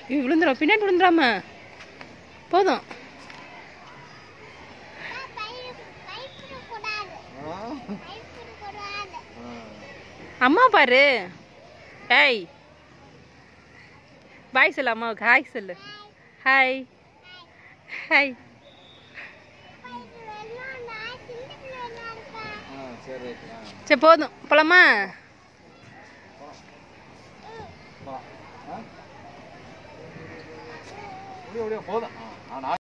இது விழுந்துடும் பின்னாடி விழுந்துடாம போதும் ஆ? ஆ. அம்மா பாரு ஏய் பாய் சொல்லு அம்மாவுக்கு ஹாய் சொல்லு ஹாய் ஹாய் ஆ, சரி ரைட் ஆ சரி போதும் போலாமா போலாம். ஆ? முடியும் முடியும் போதும் ஆ, நான்